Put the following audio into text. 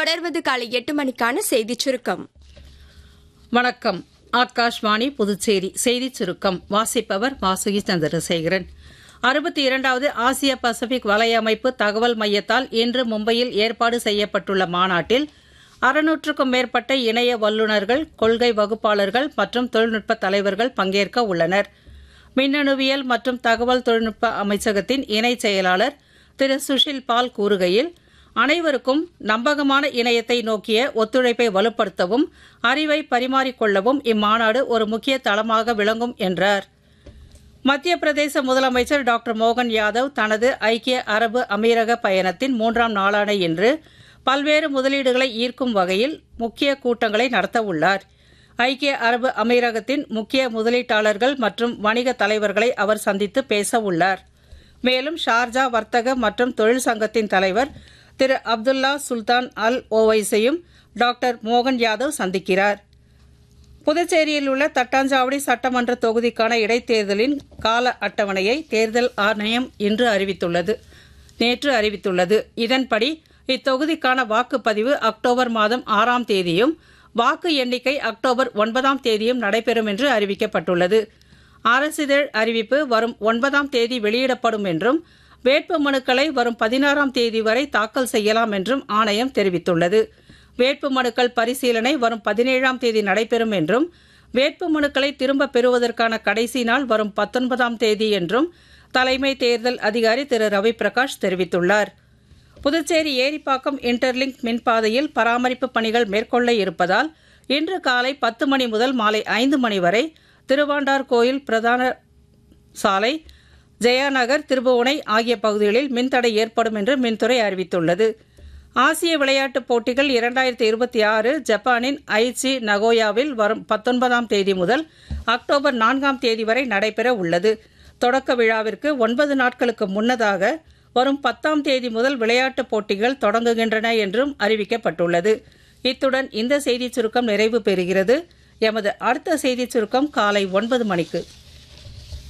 தொடர்வது காலை எட்டு மணிக்கான செய்திச் சுருக்கம் வணக்கம் ஆகாஷ்வாணி புதுச்சேரி செய்திச் சுருக்கம் வாசிப்பவர் வாசுகி சந்திரசேகரன் அறுபத்தி இரண்டாவது ஆசிய பசிபிக் வலையமைப்பு தகவல் மையத்தால் இன்று மும்பையில் ஏற்பாடு செய்யப்பட்டுள்ள மாநாட்டில் அறுநூற்றுக்கும் மேற்பட்ட இணைய வல்லுநர்கள் கொள்கை வகுப்பாளர்கள் மற்றும் தொழில்நுட்ப தலைவர்கள் பங்கேற்க உள்ளனர் மின்னணுவியல் மற்றும் தகவல் தொழில்நுட்ப அமைச்சகத்தின் இணைச் செயலாளர் திரு சுஷில் பால் கூறுகையில் அனைவருக்கும் நம்பகமான இணையத்தை நோக்கிய ஒத்துழைப்பை வலுப்படுத்தவும் அறிவை பரிமாறிக்கொள்ளவும் இம்மாநாடு ஒரு முக்கிய தளமாக விளங்கும் என்றார் மத்திய பிரதேச முதலமைச்சர் டாக்டர் மோகன் யாதவ் தனது ஐக்கிய அரபு அமீரக பயணத்தின் மூன்றாம் நாளான இன்று பல்வேறு முதலீடுகளை ஈர்க்கும் வகையில் முக்கிய கூட்டங்களை நடத்தவுள்ளார் ஐக்கிய அரபு அமீரகத்தின் முக்கிய முதலீட்டாளர்கள் மற்றும் வணிக தலைவர்களை அவர் சந்தித்து பேச உள்ளார் மேலும் ஷார்ஜா வர்த்தக மற்றும் தொழில் சங்கத்தின் தலைவர் திரு அப்துல்லா சுல்தான் அல் ஓவைஸையும் டாக்டர் மோகன் யாதவ் சந்திக்கிறார் புதுச்சேரியில் உள்ள தட்டாஞ்சாவடி சட்டமன்ற தொகுதிக்கான இடைத்தேர்தலின் கால அட்டவணையை தேர்தல் ஆணையம் இன்று அறிவித்துள்ளது நேற்று அறிவித்துள்ளது இதன்படி இத்தொகுதிக்கான வாக்குப்பதிவு அக்டோபர் மாதம் ஆறாம் தேதியும் வாக்கு எண்ணிக்கை அக்டோபர் ஒன்பதாம் தேதியும் நடைபெறும் என்று அறிவிக்கப்பட்டுள்ளது அரசிதழ் அறிவிப்பு வரும் ஒன்பதாம் தேதி வெளியிடப்படும் என்றும் வேட்பு மனுக்களை வரும் பதினாறாம் தேதி வரை தாக்கல் செய்யலாம் என்றும் ஆணையம் தெரிவித்துள்ளது வேட்பு மனுக்கள் பரிசீலனை வரும் பதினேழாம் தேதி நடைபெறும் என்றும் வேட்பு மனுக்களை திரும்ப பெறுவதற்கான கடைசி நாள் வரும் பத்தொன்பதாம் தேதி என்றும் தலைமை தேர்தல் அதிகாரி திரு ரவி பிரகாஷ் தெரிவித்துள்ளார் புதுச்சேரி ஏரிப்பாக்கம் இன்டர்லிங்க் மின்பாதையில் பராமரிப்பு பணிகள் மேற்கொள்ள இருப்பதால் இன்று காலை பத்து மணி முதல் மாலை ஐந்து மணி வரை திருவாண்டார் கோயில் பிரதான சாலை ஜெயாநகர் திருபுவனை ஆகிய பகுதிகளில் மின்தடை ஏற்படும் என்று மின்துறை அறிவித்துள்ளது ஆசிய விளையாட்டுப் போட்டிகள் இரண்டாயிரத்தி இருபத்தி ஆறு ஜப்பானின் ஐச்சி நகோயாவில் வரும் பத்தொன்பதாம் தேதி முதல் அக்டோபர் நான்காம் தேதி வரை நடைபெற உள்ளது தொடக்க விழாவிற்கு ஒன்பது நாட்களுக்கு முன்னதாக வரும் பத்தாம் தேதி முதல் விளையாட்டுப் போட்டிகள் தொடங்குகின்றன என்றும் அறிவிக்கப்பட்டுள்ளது இத்துடன் இந்த செய்திச் சுருக்கம் நிறைவு பெறுகிறது எமது அடுத்த செய்திச் சுருக்கம் காலை ஒன்பது மணிக்கு